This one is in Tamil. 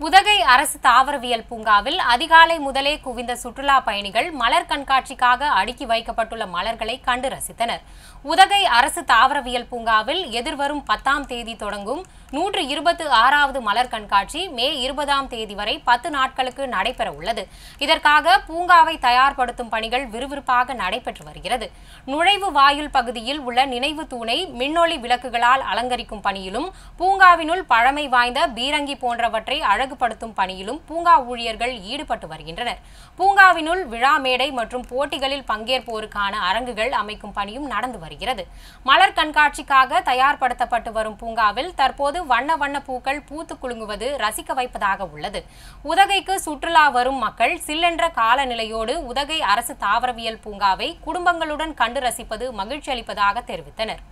உதகை அரசு தாவரவியல் பூங்காவில் அதிகாலை முதலே குவிந்த சுற்றுலா பயணிகள் மலர் கண்காட்சிக்காக அடுக்கி வைக்கப்பட்டுள்ள மலர்களை கண்டு ரசித்தனர் உதகை அரசு தாவரவியல் பூங்காவில் எதிர்வரும் பத்தாம் தேதி தொடங்கும் நூற்று இருபத்து ஆறாவது மலர் கண்காட்சி மே இருபதாம் தேதி வரை பத்து நாட்களுக்கு நடைபெற உள்ளது இதற்காக பூங்காவை தயார்படுத்தும் பணிகள் விறுவிறுப்பாக நடைபெற்று வருகிறது நுழைவு வாயில் பகுதியில் உள்ள நினைவு தூணை மின்னொளி விளக்குகளால் அலங்கரிக்கும் பணியிலும் பூங்காவினுள் பழமை வாய்ந்த பீரங்கி போன்றவற்றை அழகுபடுத்தும் பணியிலும் பூங்கா ஊழியர்கள் ஈடுபட்டு வருகின்றனர் பூங்காவினுள் விழா மேடை மற்றும் போட்டிகளில் பங்கேற்போருக்கான அரங்குகள் அமைக்கும் பணியும் நடந்து வருகிறது மலர் கண்காட்சிக்காக தயார்படுத்தப்பட்டு வரும் பூங்காவில் தற்போது வண்ண வண்ண பூக்கள் பூத்து குலுங்குவது ரசிக்க வைப்பதாக உள்ளது உதகைக்கு சுற்றுலா வரும் மக்கள் சில்லென்ற காலநிலையோடு உதகை அரசு தாவரவியல் பூங்காவை குடும்பங்களுடன் கண்டு ரசிப்பது மகிழ்ச்சி அளிப்பதாக தெரிவித்தனர்